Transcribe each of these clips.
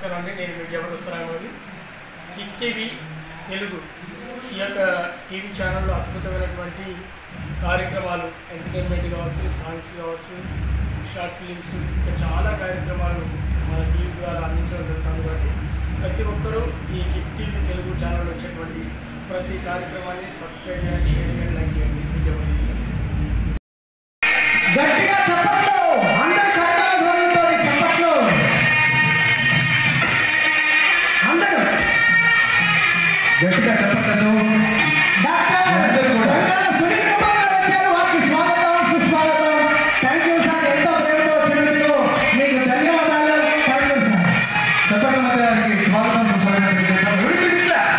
నమస్కారం అండి నేను మీ జబర్దస్తరామని కిక్ టీవీ తెలుగు ఈ యొక్క టీవీ ఛానల్లో అద్భుతమైనటువంటి కార్యక్రమాలు ఎంటర్టైన్మెంట్ కావచ్చు సాంగ్స్ కావచ్చు షార్ట్ ఫిలిమ్స్ ఇంకా చాలా కార్యక్రమాలు మన టీవీ ద్వారా అందించడం జరుగుతుంది కాబట్టి ప్రతి ఒక్కరూ ఈ కిక్ టీవీ తెలుగు ఛానల్లో వచ్చేటువంటి ప్రతి కార్యక్రమాన్ని సబ్స్క్రైబ్ చేయండి షేర్ చేయండి లైక్ చేయండి మీ జబర్దస్త్ గట్టిగా చప్పట్లు అందరి కరతాళ ధ్వనులతో చప్పట్లు అందరూ గట్టిగా చెప్పట్లేదు డాక్టర్ అందరూ కూడా. జంగాల సునీల్ కుమార్ గారు వచ్చారు వారికి స్వాగతం సుస్వాగతం థ్యాంక్ యూ సార్ ఎంతో ప్రేమతో వచ్చినందుకు మీకు ధన్యవాదాలు థ్యాంక్ యూ సార్ చెప్పట్ల గారికి స్వాగతం సుస్వాగతం చెప్పాలి. Very good class.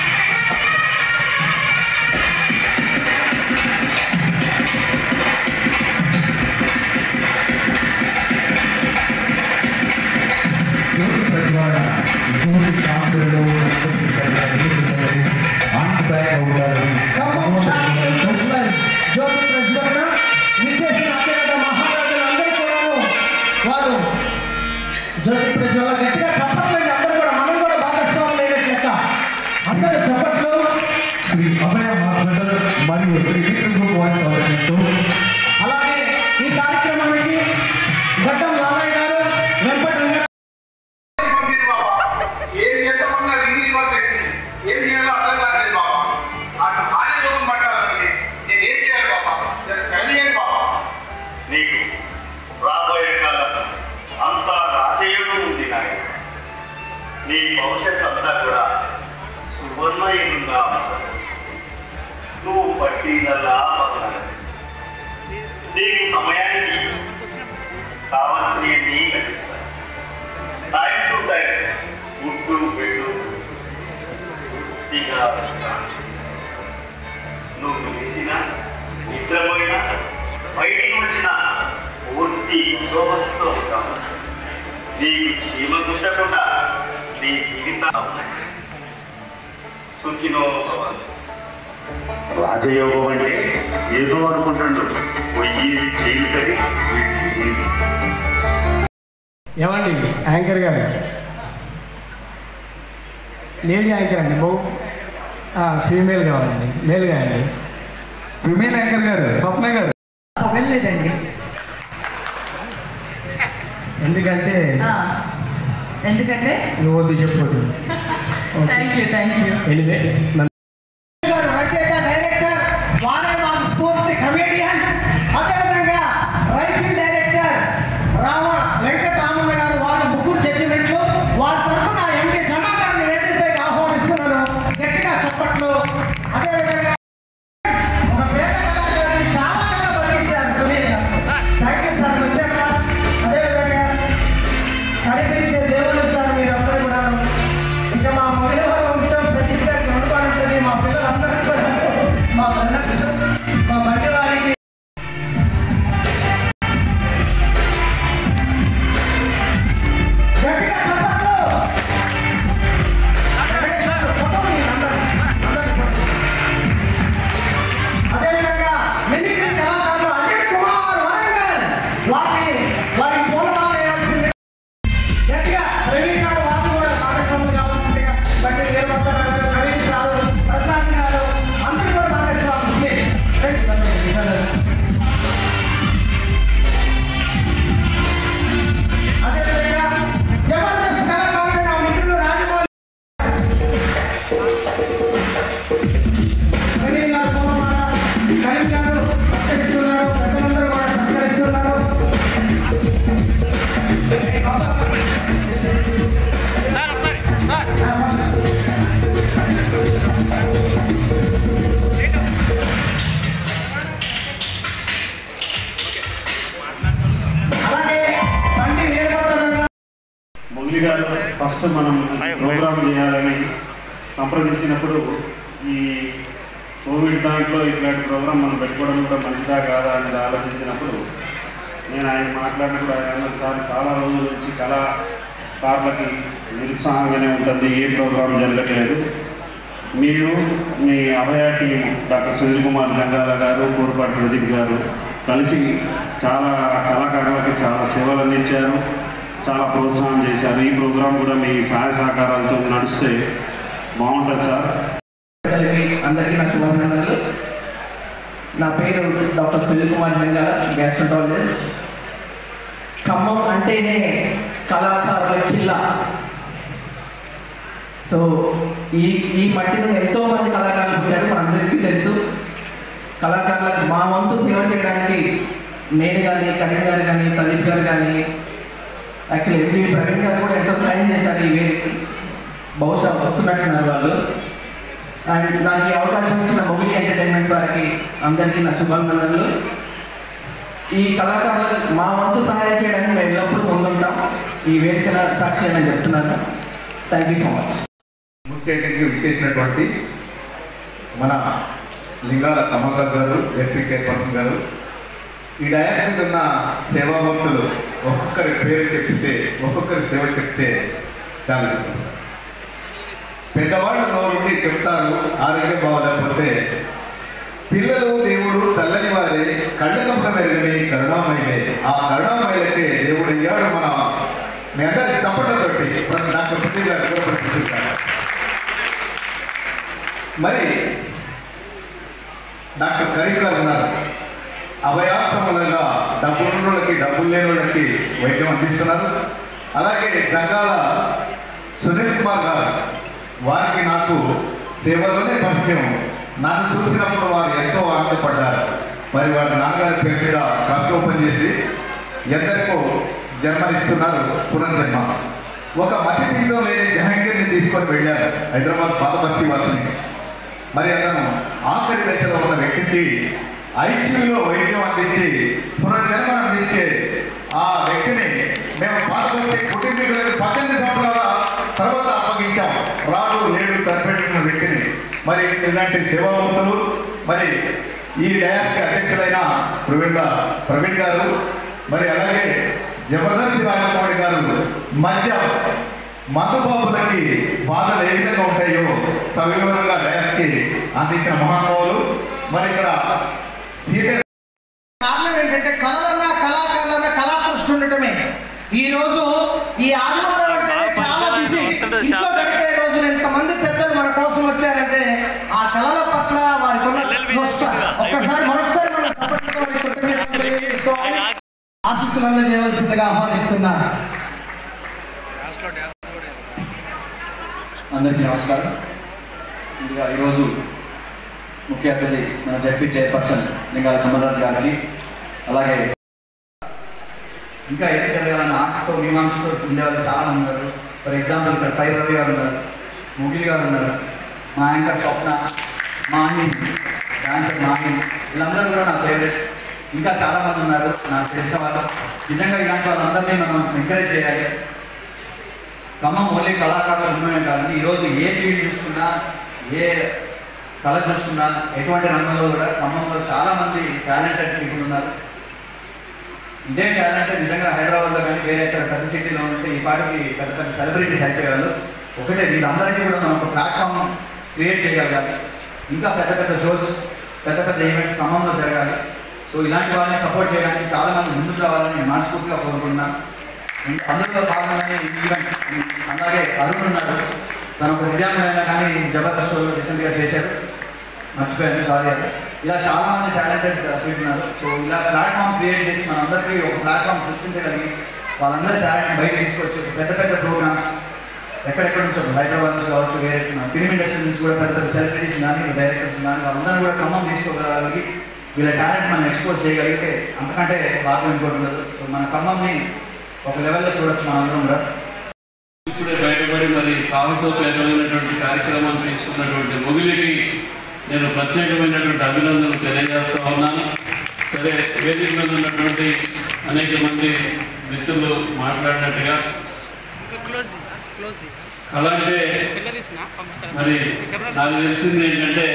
జ్యోతి ప్రజ్వాల జ్యోతి కాంతులలో ఆంధ్రప్రదేశ్ అవుతారు ఖమ్మం షాపింగ్ మున్సిపల్ జ్యోతి ప్రజ్వలన విచ్చేసిన అత్యంత మహారాజులందరూ కూడాను వారు జ్యోతి ప్రజ్వల గట్టిగా చప్పట్లండి అందరూ కూడా మనం కూడా భాగస్వాములు అయినట్లు లెక్క అందరూ చప్పట్లు శ్రీ అభయ హాస్పిటల్ మరియు శ్రీ విక్రమ్ గ్రూప్ వారి సౌజన్యంతో అలాగే ఈ కార్యక్రమానికి గడ్డం లాలయ్య గారు వెంపటి రంగారావు పంపింది బాబా ఏం చేస్తామన్నా రిలీజ్ వర్సెస్ ఏం చేయాలో అర్థం కాలేదు బాబా ఆ భార్య లోకం పట్టాలంటే నేను ఏం చేయాలి బాబా జర సెలవు చేయండి బాబా నీకు రాబోయే కాలం అంతా రాజయోగం ఉంది నాయన నీ భవిష్యత్ అంతా కూడా సువర్ణయుగంగా ఉంటుంది. నువ్వు పట్టిందల్లా పగలదు నీకు సమయానికి కావాల్సినవన్నీ కనిపిస్తాయి టైం టు టైం గుడ్డు పెట్టు పూర్తిగా విశ్రాంతి తీసుకో. నువ్వు లేచినా నిద్రపోయినా బయటికి వచ్చిన పూర్తి బందోబస్తుతో ఉంటాము నీకు క్షేమ ఉండకుండా నీ జీవితం సుఖినో భవంతు. రాజయోగం అంటే ఏదో అనుకుంటాడు పొయ్యి జైలు కది వీడి ఏమండి యాంకర్ గారు లేడీ యాంకర్ అండి బహు ఫీమేల్ కావాలండి మేల్ అండి విమేల్ యాంకర్ గారు స్వప్న గారు వెళ్ళలేదండి ఎందుకంటే ఆ, ఎందుకంటే నువ్వు వద్దు చెప్పొద్దు thank you thank you anyway రచయిత డైరెక్టర్ వారే మాకు స్ఫూర్తి కమేడియన్ అదేవిధంగా రైఫిల్ డైరెక్టర్ రామ వెంకటరామన్న గారు వాళ్ళ ముగ్గురు జడ్జిమెంట్లు వాళ్ళ తరఫున ఎండి జమా గారిని వేదికపైకి ఆహ్వానిస్తున్నాను గట్టిగా చప్పట్లు అదేవిధంగా ఒక పేద కళాకారుని చాలా కాలం బతికించారు సునీల్ గారు థ్యాంక్ యూ సార్ వచ్చాక అదేవిధంగా కనిపించే దేవుడు సార్ మీరందరూ కూడా ఇంకా మా మహిళ వంశం ప్రతి ఒక్కరికి వండుకోవాలంటుంది మా పిల్లలందరూ కూడా మా బ్రదర్స్ మా బండి వారికి గట్టిగా చప్పట్లు వెంకటేశ్వర ఫోటో తీయండి అందరూ. అందరూ ఫోటో. అదేవిధంగా మిమిక్రీ కళాకారులు అజయ్ కుమార్ వరంగల్ వారికి వారి పూలమాల వేయాల్సింది గట్టిగా రవి గారు వారు కూడా భాగస్వాములు కావాల్సిందిగా బండి వీరభద్ర గారు నవీన్ సారు ప్రసాద్ గారు అందరూ కూడా భాగస్వాములు ప్లీజ్ రండి, రండి, రండి. అదేవిధంగా జబర్దస్త్ కళాకారుడు నా మిత్రుడు రాజమౌళి ప్రవీణ్ గారు పూలమాల కరీం గారు సత్కరిస్తున్నారు పెద్దలందరూ కూడా సత్కరిస్తున్నారు అలాగే బండి వీరభద్ర గారు మురళి గారు ఫస్ట్ మనం ప్రోగ్రామ్ చేయాలని సంప్రదించినప్పుడు ఈ కోవిడ్ దాంట్లో ఇట్లాంటి ప్రోగ్రామ్ మనం పెట్టుకోవడం కూడా మంచిదా కాదా అనేది ఆలోచించినప్పుడు నేను ఆయన మాట్లాడినప్పుడు ఆయన అన్నారు సార్ చాలా రోజుల నుంచి కళాకారులకి నిరుత్సాహంగానే ఉంటుంది ఏ ప్రోగ్రామ్ జరగట్లేదు మీరు మీ అభయ టీం డాక్టర్ సునీల్ కుమార్ జంగాల గారు కోరపాటి ప్రదీప్ గారు కలిసి చాలా కళాకారులకు చాలా సేవలు అందించారు చాలా ప్రోత్సాహం చేశారు ఈ ప్రోగ్రాం కూడా మీ సహాయ సహకారాలతో నడిస్తే బాగుంటుంది సార్ అందరికీ అందరికీ నా శుభాభినందనలు నా పేరు డాక్టర్ సునీల్ కుమార్ లింగాల గ్యాస్ట్రటాలజిస్ట్ ఖమ్మం అంటేనే కళాకారుల కిల్లా సో ఈ ఈ మట్టిలో ఎంతో మంది కళాకారులు పుట్టారు మనందరికీ తెలుసు కళాకారులకు మా వంతు సేవ చేయడానికి నేను కానీ కరీం గారు కానీ ప్రదీప్ గారు కానీ యాక్చువల్లీ ఎంజీ ప్రవీణ్ గారు కూడా ఎంతో సహాయం చేశారు ఈ వేదికకి బహుశా వస్తున్నట్టున్నారు వాళ్ళు అండ్ నాకు ఈ అవకాశం ఇచ్చిన మొబిలి ఎంటర్టైన్మెంట్ వారికి అందరికీ నా శుభాభినందనలు ఈ కళాకారులకు మా వంతు సహాయం చేయడానికి మేము ఎల్లప్పుడూ ముందుంటాం ఈ వేదికల సాక్షి అని చెప్తున్నాను థ్యాంక్ యూ సో మచ్ ముఖ్య అతిథిగా విచ్చేసినటువంటి మన లింగాల కమల్రాజ్ గారు ఎస్పీ చైర్పర్సన్ గారు ఈ డయాస్ మీద ఉన్న సేవాభక్తులు ఒక్కొక్కరి పేరు చెప్తే ఒక్కొక్కరి సేవ చెప్తే చాలా చెప్తారు పెద్దవాళ్ళు నోరుండి చెప్తారు ఆరోగ్యం బాగోలేకపోతే పిల్లలు దేవుడు చల్లని వారే కళ్ళ కప్ప మెరుగని కరుణామయులే ఆ కరుణామయులకే దేవుడు అయ్యాడు మన మీ అందరి చప్పట్లతోటి డాక్టర్ పృథ్వీ గారు కూడా ప్రకటిస్తారు మరి డాక్టర్ కరీం గారు ఉన్నారు అభయాశ్రమాలుగా డబ్బులున్నోళ్ళకి డబ్బులు లేని వాళ్ళకి వైద్యం అందిస్తున్నారు అలాగే జంగాల సునీల్ కుమార్ గారు వారికి నాకు సేవలోనే పరిచయం నన్ను చూసినప్పుడు వారు ఎంతో ఆనందపడ్డారు మరి వారి నాన్నగారి పేరు మీద ట్రస్ట్ ఓపెన్ చేసి ఎందరికో జన్మనిస్తున్నారు పునర్జన్మ ఒక మతి జీవితం లేని జహంగీర్ని తీసుకొని వెళ్ళారు హైదరాబాద్ పాత బస్తీ వాసిని మరి అతను ఆఖరి దశలో ఉన్న వ్యక్తికి ఐసీయూలో వైద్యం అందించి పునర్జన్మ అందించే ఆ వ్యక్తిని మేము పాల్గొని కుటుంబీకులకు పద్దెనిమిది సంవత్సరాల తర్వాత అప్పగించాం రాడు లేడు తలపెట్టిన వ్యక్తిని మరి ఇలాంటి సేవావంతులు మరి ఈ డయాస్కి అధ్యక్షులైన ప్రవీణ్ గా- ప్రవీణ్ గారు మరి అలాగే జబర్దస్త్ రాజకుమారి గారు మధ్య మందుబాబులకి బాధలు ఏ విధంగా ఉంటాయో సవివరంగా డయాస్కి అందించిన మహానుభావులు మరి ఇక్కడ సీత కారణం ఏంటంటే కళలన్నా కళాకారులన్నా కళాకృష్ణ ఉండటమే ఈ రోజు ఈ ఆదివారం అంటే చాలా బిజీ ఇంట్లో గడిపే రోజున ఎంతమంది పెద్దలు మన కోసం వచ్చారంటే ఆ కళల పట్ల వారికి ఉన్న నిష్ఠ. ఒక్కసారి మరొకసారి మనం చప్పట్లతో వారికి కృతజ్ఞతలు తెలియజేసుకోవాలి. ఆశీస్సులను చేయవలసిందిగా ఆహ్వానిస్తున్నా అందరికీ నమస్కారం ముందుగా ఈరోజు ముఖ్య అతిథి మన జడ్పీ చైర్పర్సన్ లింగాల కమలరాజు గారికి అలాగే ఇంకా ఏం జరగాలన్న ఆశతో మీమాంసతో ఉండేవాళ్ళు చాలా మంది ఉన్నారు ఫర్ ఎగ్జాంపుల్ ఇక్కడ పై రవి గారు ఉన్నారు ముగిలి గారు ఉన్నారు మా యాంకర్ స్వప్న మాహి డాన్సర్ మాహి వీళ్ళందరూ కూడా నా ఫేవరెట్స్ ఇంకా చాలా మంది ఉన్నారు నాకు తెలిసిన వాళ్ళు నిజంగా ఇలాంటి వాళ్ళందరినీ మనం ఎంకరేజ్ చేయాలి ఖమ్మం ఓన్లీ కళాకారులు ఉండమే కాదండి ఈరోజు ఏ ఫీల్డ్ చూసుకున్నా ఏ కళ చూసుకున్నా ఎటువంటి రంగంలో కూడా ఖమ్మంలో చాలా మంది టాలెంటెడ్ పీపుల్ ఉన్నారు ఇదే టాలెంట్ నిజంగా హైదరాబాద్లో కానీ వేరే ఎక్కడ పెద్ద సిటీలో ఉంటే ఈ పాటికి పెద్ద పెద్ద సెలబ్రిటీస్ అయిపోయేవాళ్ళు ఒకటే వీళ్ళందరికీ కూడా మనం ఒక ప్లాట్ఫామ్ క్రియేట్ చేయగలగాలి ఇంకా పెద్ద పెద్ద షోస్ పెద్ద పెద్ద ఈవెంట్స్ ఖమ్మంలో జరగాలి సో ఇలాంటి వాళ్ళని సపోర్ట్ చేయడానికి చాలా మంది ముందుకు రావాలని నేను మనస్ఫూర్తిగా కోరుకుంటున్నాను అందులో భాగంగానే ఈ ఈవెంట్ అలాగే అరుణ్ ఉన్నాడు తను ఒక నిజాం అయినా కానీ జబర్దస్త్ షోలో రీసెంట్గా చేశారు మర్చిపోయాను సారీ అది ఇలా చాలా మంది టాలెంటెడ్ పీపుల్ ఉన్నారు సో ఇలా ప్లాట్ఫామ్ క్రియేట్ చేసి మనందరికీ ఒక ప్లాట్ఫామ్ సృష్టించగలిగి వాళ్ళందరి టాలెంట్ బయట తీసుకొచ్చి ఒక పెద్ద పెద్ద ప్రోగ్రామ్స్ ఎక్కడెక్కడ నుంచో హైదరాబాద్ నుంచి కావచ్చు వేరే ఫిలిం ఇండస్ట్రీ నుంచి కూడా పెద్ద పెద్ద సెలబ్రిటీస్ కానీ డైరెక్టర్స్ కానీ వాళ్ళందరినీ కూడా ఖమ్మం తీసుకోగలగాలి వీళ్ళ టాలెంట్ మనం ఎక్స్పోజ్ చేయగలిగితే అంతకంటే బాగా ఇంకోటి ఉండదు సో మన ఖమ్మంని ఒక లెవెల్లో చూడొచ్చు మనందరం కూడా ఇప్పుడే బయటపడి మరి సాహసోపేతమైనటువంటి కార్యక్రమాలు తీసుకున్నటువంటి మొగిలికి నేను ప్రత్యేకమైనటువంటి అభినందనలు తెలియజేస్తా ఉన్నాను సరే వేదిక మీద ఉన్నటువంటి అనేక మంది మిత్రులు మాట్లాడినట్టుగా అలాగే మరి నాకు తెలిసింది ఏంటంటే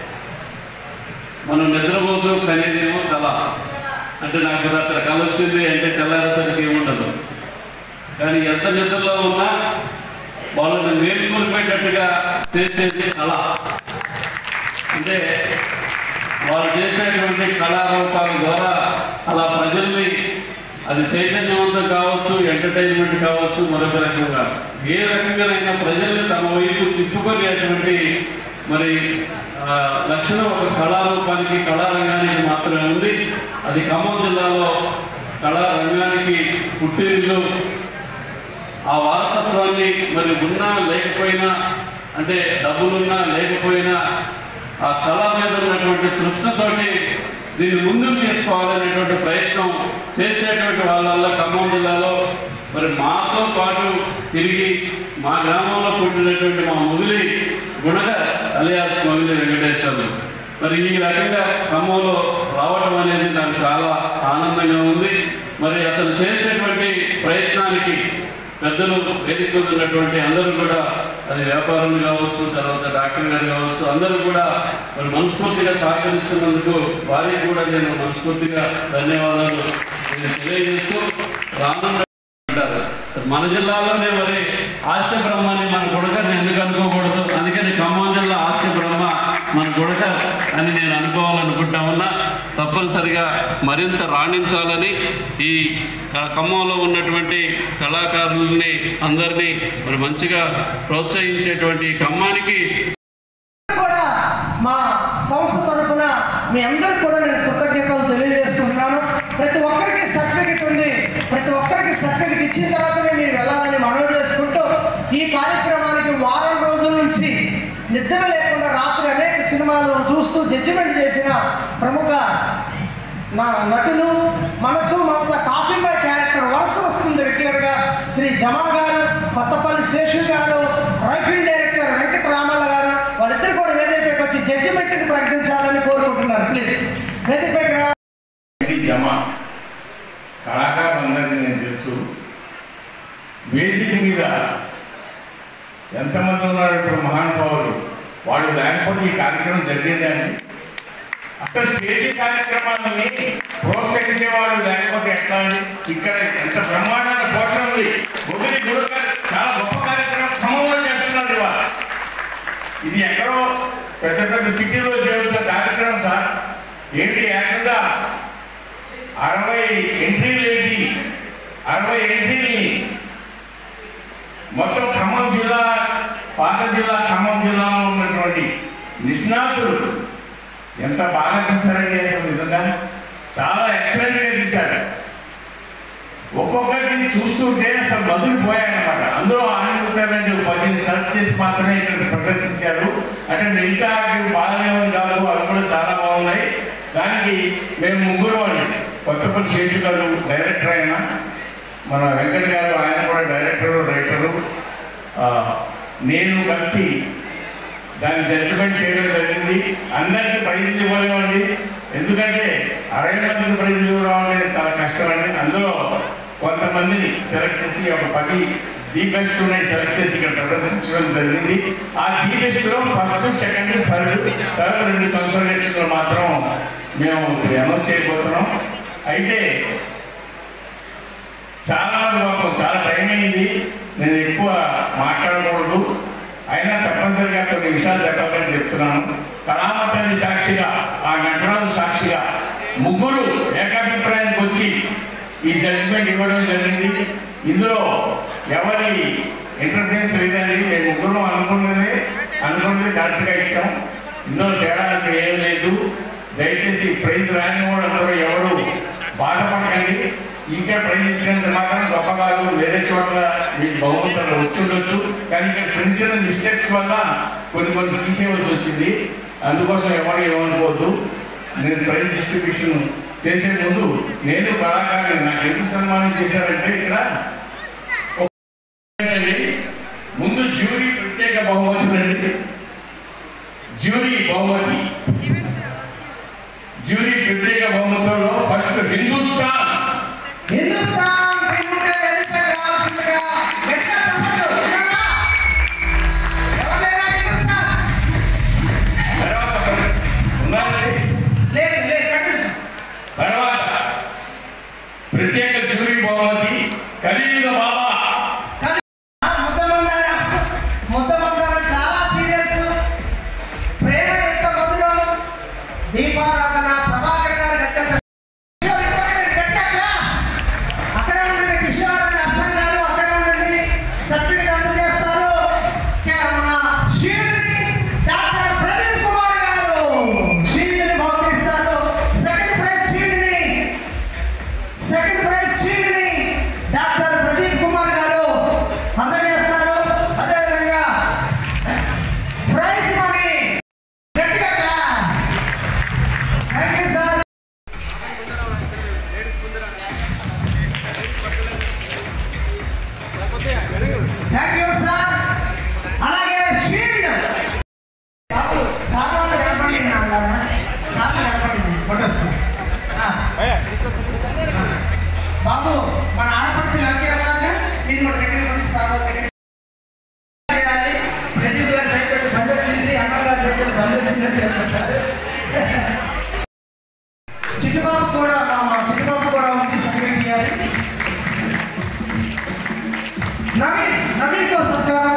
మనం నిద్రపోతూ కనేదేమో కళ అంటే నాకు రాత్రి కళ వచ్చింది అంటే తెల్లారేసరికి ఏముండదు కానీ ఎంత నిద్రలో ఉన్నా వాళ్ళని మేల్కొల్పేటట్టుగా చేసేది కళ అంటే వాళ్ళు చేసేటువంటి కళారూపాల ద్వారా అలా ప్రజల్ని అది చైతన్యవంతం కావచ్చు ఎంటర్టైన్మెంట్ కావచ్చు మరొక రకంగా ఏ రకంగానైనా ప్రజల్ని తమ వైపు తిప్పుకునేటువంటి మరి ఆ, లక్షణం ఒక కళారూపానికి కళారంగానికి మాత్రమే ఉంది అది ఖమ్మం జిల్లాలో కళారంగానికి పుట్టినిల్లు ఆ వారసత్వాన్ని మరి ఉన్నా లేకపోయినా అంటే డబ్బులున్నా లేకపోయినా ఆ కళ మీద ఉన్నటువంటి తృష్ణతోటి దీన్ని ముందుకు తీసుకోవాలనేటువంటి ప్రయత్నం చేసేటువంటి వాళ్ళల్లో ఖమ్మం జిల్లాలో మరి మాతో పాటు తిరిగి మా గ్రామంలో పుట్టినటువంటి మా ముగిలి గుణగ అలియాస్ మొగిలి వెంకటేశ్వర్లు మరి ఈ రకంగా ఖమ్మంలో రావటం అనేది నాకు చాలా ఆనందంగా ఉంది మరి అతను చేసేటువంటి ప్రయత్నానికి పెద్దలు వేదిక మీద ఉన్నటువంటి అందరూ కూడా అది వ్యాపారం కావచ్చు తర్వాత డాక్టర్ గారు కావచ్చు అందరూ కూడా మరి మనస్ఫూర్తిగా సహకరిస్తున్నందుకు వారికి కూడా నేను మనస్ఫూర్తిగా ధన్యవాదాలు నేను తెలియజేస్తూ రానున్న అంటారు సరే, మన జిల్లాలోనే మరి హాస్య బ్రహ్మని మన గుడకని ఎందుకు అనుకోకూడదు అందుకని ఖమ్మం జిల్లా హాస్య బ్రహ్మ మన గుడక అని నేను అనుకోవాలనుకుంటా ఉన్నా తప్పనిసరిగా మరింత రాణించాలని ఈ క- ఖమ్మంలో ఉన్నటువంటి కళాకారుల్ని అందరినీ మరి మంచిగా ప్రోత్సహించేటువంటి ఈ ఖమ్మానికి కూడా మా సంస్థ తరఫున మీ అందరికి కూడా నేను కృతజ్ఞతలు తెలియజేసుకుంటున్నాను ప్రతి ఒక్కరికి సర్టిఫికెట్ ఉంది ప్రతి ఒక్కరికి సర్టిఫికెట్ ఇచ్చిన తర్వాతనే మీరు వెళ్ళాలని మనవి చేసుకుంటూ ఈ కార్యక్రమానికి వారం రోజుల నుంచి నిద్ర లేకుండా రాత్రి అనేక సినిమాలు చూస్తూ జడ్జిమెంట్ చేసిన ప్రముఖ నా నటులు మనసు మమత కాసింబాయ్ క్యారెక్టర్ వరుస వస్తుంది రెగ్యులర్గా శ్రీ జమా గారు కొత్తపల్లి శేషు గారు రైఫిల్ డైరెక్టర్ వెంకట రామాల గారు వాళ్ళిద్దరు కూడా వేదికపైకి వచ్చి జడ్జిమెంట్ని ప్రకటించాలని కోరుకుంటున్నారు ప్లీజ్ వేదికపైకి రా ఇది జమ కళాకారులందరికీ నేను తెలుసు వేదిక మీద ఎంతమంది ఉన్నారు ఇప్పుడు మహానుభావులు వాళ్ళు లేకపోతే ఈ కార్యక్రమం జరిగేదండి అసలు స్టేజ్ కార్యక్రమాలని ప్రోత్సహించే వాళ్ళు లేకపోతే ఎట్లా అండి ఇక్కడ ఎంత బ్రహ్మాండమైన పోషణ ఉంది ఒకటి గురు చాలా గొప్ప కార్యక్రమం క్రమంలో చేస్తున్నారు ఇవాళ ఇది ఎక్కడో పెద్ద పెద్ద సిటీలో చేస్తున్న కార్యక్రమం సార్ ఏంటి ఏకంగా అరవై ఎంట్రీలు ఏంటి అరవై ఎంట్రీని మొత్తం ఖమ్మం జిల్లా పాత జిల్లా ఖమ్మం జిల్లాలో ఉన్నటువంటి నిష్ణాతులు ఎంత బాగా తీశారండి అసలు నిజంగా చాలా ఎక్సలెంట్గా తీశారు ఒక్కొక్కరిని చూస్తుంటే అసలు బదులు పోయాయన్నమాట అందులో ఆనందించారంటే పది సెర్చ్ చేసి మాత్రమే ఇక్కడ ప్రదర్శించారు అంటే మిగతా బాగాలేవని కాదు అవి కూడా చాలా బాగున్నాయి దానికి మేము ముగ్గురు అండి కొత్తపల్లి శేషు గారు డైరెక్టర్ ఆయన మన వెంకట్ గారు ఆయన కూడా డైరెక్టరు రైటరు ఆ, నేను కలిసి దాన్ని జడ్జిమెంట్ చేయడం జరిగింది అందరికీ ప్రైజులు ఇవ్వలేమండి ఎందుకంటే అరవై మందికి ప్రైజులు ఇవ్వడం అనేది చాలా కష్టం అండి అందులో కొంతమందిని సెలెక్ట్ చేసి ఒక పది ది బెస్ట్ ఉన్నాయి సెలెక్ట్ చేసి ఇక్కడ ప్రదర్శించడం జరిగింది ఆ ది బెస్ట్లో ఫస్ట్ సెకండ్ థర్డ్ థర్డ్ రెండు కన్సల్టేషన్లు మాత్రం మేము అనౌన్స్ చేయబోతున్నాం అయితే చాలా మంది పాపం చాలా టైం అయింది నేను ఎక్కువ మాట్లాడకూడదు అయినా తప్పనిసరిగా కొన్ని విషయాలు చెప్పాలని చెప్తున్నాను కళామతల్లి సాక్షిగా ఆ నటరాజు సాక్షిగా ముగ్గురు ఏకాభిప్రాయానికి వచ్చి ఈ జడ్జిమెంట్ ఇవ్వడం జరిగింది ఇందులో ఎవరి ఇంటర్ఫరెన్స్ లేదండి మేము ముగ్గురు అనుకున్నదే అనుకున్నది కరెక్ట్గా ఇచ్చాం ఇందులో తేడా అంటే ఏం లేదు దయచేసి ప్రైజ్ రాని వాళ్ళందరూ ఎవరు బాధపడకండి ఇంకా ప్రైజ్ ఇచ్చినంత మాత్రం గొప్ప కాదు వేరే చోట్ల మీకు బహుమతులు వచ్చి ఉండొచ్చు కానీ ఇక్కడ చిన్న చిన్న మిస్టేక్స్ వల్ల కొన్ని కొన్ని తీసేయవలసి వచ్చింది అందుకోసం ఎవరు ఏమనుకోవద్దు నేను ప్రైజ్ డిస్ట్రిబ్యూషన్ చేసే ముందు నేను కళాకారుని నాకు ఎందుకు సన్మానం చేశారంటే ఇక్కడ ఏంటండి, ముందు జ్యూరీ ప్రత్యేక బహుమతులు అండి జ్యూరీ బహుమతి జ్యూరీ ప్రత్యేక బహుమతుల్లో ఫస్ట్ హిందుస్థాన్ హిందుస్థాన్ ప్రింట్ వేదికపైకి రావాల్సిందిగా గట్టిగా చప్పట్లు. విన్నారా? ఎవరైనా హిందుస్థాన్? తర్వాత ఉన్నారండి లేదు లేదు కంటిన్యూ తర్వాత ప్రత్యేక జ్యూరీ బహుమతి కలియుగ బాబా ముద్దమందార ముద్దమందార చాలా సీరియల్స్ ప్రేమ ఎంత మధురం దీపారాధన ప్రభాకర్ గారు గట్టంత గట్టిగా claps. సార్లు కనపడింది ఫోటోస్ ఆ. బాబు మన ఆడపడుచులు ఎవరికి ఉన్నారుగా మీరు కూడా దగ్గర పంపి సార్ వాళ్ళ దగ్గర చేయాలి. ప్రదీప్ గారి దగ్గర బండి వచ్చింది అన్న గారి దగ్గర బండి వచ్చిందని చెప్తారు చిట్టుబాబు కూడా మా మా చిట్టుబాబు కూడా ఉంది సర్టిఫికేట్ ఇవ్వాలి నవీన్ నవీన్ తో సత్కారం